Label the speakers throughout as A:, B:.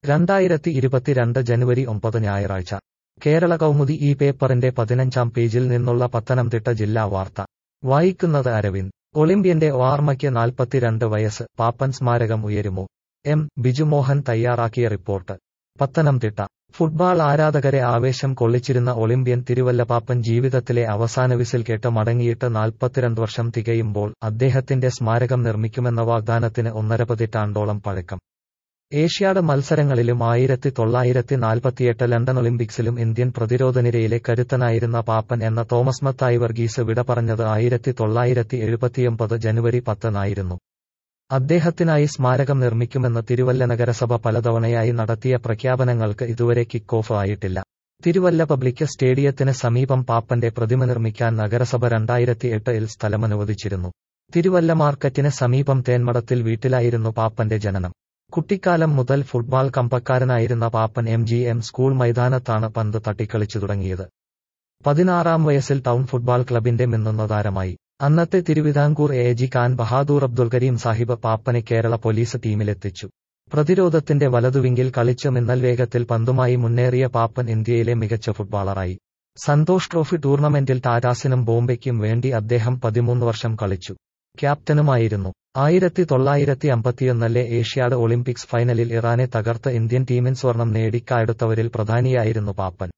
A: രണ്ടായിരത്തി ഇരുപത്തിരണ്ട് ജനുവരി ഒമ്പത് ഞായറാഴ്ച കേരള കൗമുദി ഈ പേപ്പറിന്റെ പതിനഞ്ചാം പേജിൽ നിന്നുള്ള പത്തനംതിട്ട ജില്ലാ വാർത്ത വായിക്കുന്നത് അരവിന്ദ് ഒളിമ്പ്യന്റെ ഓർമ്മയ്ക്ക് നാൽപ്പത്തിരണ്ട് വയസ്സ് പാപ്പൻ സ്മാരകം ഉയരുമോ എം ബിജുമോഹൻ തയ്യാറാക്കിയ റിപ്പോർട്ട് പത്തനംതിട്ട ഫുട്ബാൾ ആരാധകരെ ആവേശം കൊള്ളിച്ചിരുന്ന ഒളിമ്പ്യൻ തിരുവല്ലപാപ്പൻ ജീവിതത്തിലെ അവസാന വിസിൽ കേട്ട് മടങ്ങിയിട്ട് നാൽപ്പത്തിരണ്ട് വർഷം തികയുമ്പോൾ അദ്ദേഹത്തിന്റെ സ്മാരകം നിർമ്മിക്കുമെന്ന വാഗ്ദാനത്തിന് ഒന്നര പതിറ്റാണ്ടോളം പഴക്കം ഏഷ്യാഡ് മത്സരങ്ങളിലും ആയിരത്തി തൊള്ളായിരത്തി നാൽപ്പത്തിയെട്ട് ലണ്ടൻ ഒളിമ്പിക്സിലും ഇന്ത്യൻ പ്രതിരോധനിരയിലെ കരുത്തനായിരുന്ന പാപ്പൻ എന്ന തോമസ് മത്തായി വർഗീസ് വിട പറഞ്ഞത് ആയിരത്തി തൊള്ളായിരത്തി എഴുപത്തിയൊമ്പത് ജനുവരി പത്തിനായിരുന്നു അദ്ദേഹത്തിനായി സ്മാരകം നിർമ്മിക്കുമെന്ന് തിരുവല്ല നഗരസഭ പലതവണയായി നടത്തിയ പ്രഖ്യാപനങ്ങൾക്ക് ഇതുവരെ കിക്ക് ഓഫ് ആയിട്ടില്ല തിരുവല്ല പബ്ലിക് സ്റ്റേഡിയത്തിന് സമീപം പാപ്പന്റെ പ്രതിമ നിർമ്മിക്കാൻ നഗരസഭ രണ്ടായിരത്തി എട്ടിൽ സ്ഥലമനുവദിച്ചിരുന്നു തിരുവല്ല മാർക്കറ്റിന് സമീപം തേന്മടത്തിൽ വീട്ടിലായിരുന്നു പാപ്പന്റെ ജനനം കുട്ടിക്കാലം മുതൽ ഫുട്ബാൾ കമ്പക്കാരനായിരുന്ന Pappan M G M school മൈതാനത്താണ് പന്ത് തട്ടിക്കളിച്ചു തുടങ്ങിയത് പതിനാറാം വയസ്സിൽ ടൗൺ ഫുട്ബാൾ ക്ലബിന്റെ മിന്നുന്ന താരമായി അന്നത്തെ തിരുവിതാംകൂർ എ ജി ഖാൻ ബഹാദൂർ അബ്ദുൽ കരീം സാഹിബ് പാപ്പനെ കേരള പോലീസ് ടീമിലെത്തിച്ചു പ്രതിരോധത്തിന്റെ വലതുവിങ്കിൽ കളിച്ച് മിന്നൽ വേഗത്തിൽ പന്തുമായി മുന്നേറിയ പാപ്പൻ ഇന്ത്യയിലെ മികച്ച ഫുട്ബോളറായി സന്തോഷ് ട്രോഫി ടൂർണമെന്റിൽ ടാറ്റാസിനും ബോംബെയ്ക്കും വേണ്ടി അദ്ദേഹം പതിമൂന്ന് വർഷം കളിച്ചു ക്യാപ്റ്റനുമായിരുന്നു ആയിരത്തി തൊള്ളായിരത്തി അമ്പത്തിയൊന്നിലെ ഏഷ്യാഡ് ഒളിമ്പിക്സ് ഫൈനലിൽ ഇറാനെ തകർത്ത് ഇന്ത്യൻ ടീമിൻ സ്വർണം നേടിക്കായെടുത്തവരിൽ പ്രധാനിയായിരുന്നു പാപ്പൻ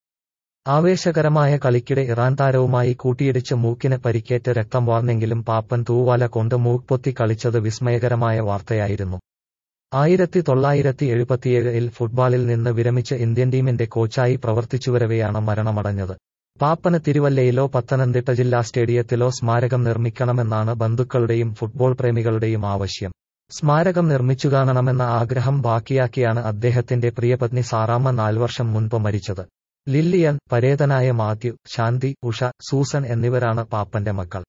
A: ആവേശകരമായ കളിക്കിടെ ഇറാൻ താരവുമായി കൂട്ടിയിടിച്ച് മൂക്കിന് പരിക്കേറ്റ് രക്തം വാർന്നെങ്കിലും പാപ്പൻ തൂവാല കൊണ്ട് മൂക്പൊത്തി കളിച്ചത് വിസ്മയകരമായ വാർത്തയായിരുന്നു ആയിരത്തി തൊള്ളായിരത്തി എഴുപത്തിയേഴിൽ ഫുട്ബോളിൽ നിന്ന് വിരമിച്ച് ഇന്ത്യൻ ടീമിന്റെ കോച്ചായി പ്രവർത്തിച്ചുവരവെയാണ് മരണമടഞ്ഞത് പാപ്പന് തിരുവല്ലയിലോ പത്തനംതിട്ട ജില്ലാ സ്റ്റേഡിയത്തിലോ സ്മാരകം നിർമ്മിക്കണമെന്നാണ് ബന്ധുക്കളുടെയും ഫുട്ബോൾ പ്രേമികളുടെയും ആവശ്യം സ്മാരകം നിർമ്മിച്ചു കാണണമെന്ന ആഗ്രഹം ബാക്കിയാക്കിയാണ് അദ്ദേഹത്തിന്റെ പ്രിയപത്നി സാറാമ്മ നാൽവർഷം മുൻപ് മരിച്ചത് ലില്ലിയൻ പരേതനായ മാത്യു ശാന്തി ഉഷ സൂസൻ എന്നിവരാണ് പാപ്പന്റെ മക്കൾ